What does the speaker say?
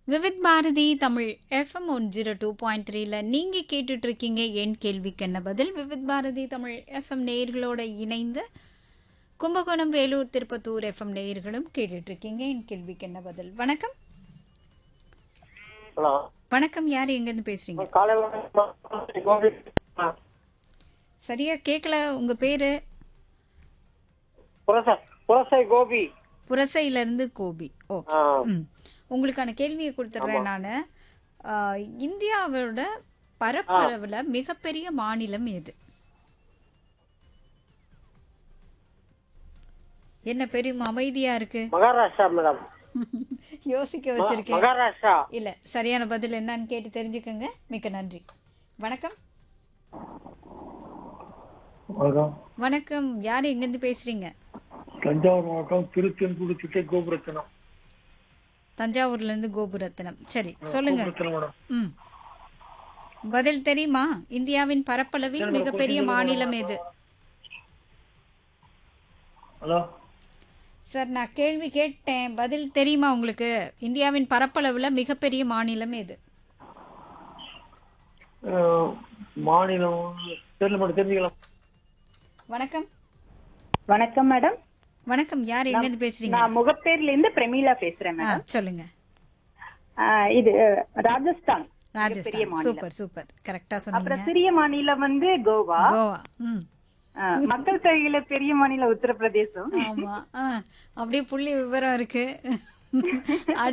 Vividh Bharati Tamil FM one zero two point த்ரீல நீங்கள் கேட்டுட்டு இருக்கீங்க என் கேள்விக்கு என்ன பதில் விவித் பாரதி தமிழ் எஃப்எம் நேயர்களோட இணைந்து கும்பகோணம் வேலூர் திருப்பத்தூர் எஃப்எம் நேயர்களும் கேட்டுட்டு இருக்கீங்க என் கேள்விக்கு என்ன பதில் வணக்கம் ஹலோ வணக்கம் யார் எங்கேருந்து பேசுறீங்க காலை வணக்கம் கோபி ஆ, சரியா கேட்கல உங்க பேரு புரசை புரசை கோபி புரசையிலேருந்து கோபி ஓகே ஆ, ம் உங்களுக்கான கேள்வியை கொடுத்துட்றேன் நான் இந்தியாவோட பரப்பளவில் மிகப்பெரிய மாநிலம் எது என்ன பெரும் அமைதியா இருக்கு மகாராஷ்டிரா மேடம் யோசிக்க வச்சிருக்கேன் மகாராஷ்டிரா இல்ல சரியான பதில் என்னன்னு கேட்டு தெரிஞ்சுக்கோங்க மிக்க நன்றி வணக்கம் வணக்கம் வணக்கம் யார் எங்கேருந்து பேசுறீங்க தஞ்சாவூர் மாவட்டம் திருச்செங்கோடு திட்டை கோபுரத்தனம் தஞ்சாவூர்ல இருந்து கோபுரத்தினம் சரி சொல்லுங்க கோபுரத்தனம் மேடம் ம் பதில் தெரியுமா இந்தியாவின் பரப்பளவில் மிகப்பெரிய மாநிலம் எது ஹலோ சார் நான் கேள்வி கேட்டேன் பதில் தெரியுமா உங்களுக்கு இந்தியாவின் பரப்பளவில் மிகப்பெரிய மாநிலம் எது அஹ், மாநிலம் தெரியல மேடம் தெரிஞ்சுக்கலாம் வணக்கம் வணக்கம் மேடம் வணக்கம் யார் எங்கேருந்து பேசுறீங்க நான் முகப்பேர்ல இருந்து பிரமீளா பேசுறேன் ஆ மேடம் சொல்லுங்க ஆ, இது ராஜஸ்தான் மிகப்பெரிய ராஜஸ்தான் மாநிலம் சூப்பர் சூப்பர் கரெக்டா சொன்னீங்க அப்புறம் சிறிய மாநிலம் வந்து கோவா கோவா ம் ஆ, மக்கள் தொகையில பெரிய மாநிலம் உத்தரப்பிரதேசம் ஆமா ஆ அப்படியே புள்ளி விவரம் இருக்கு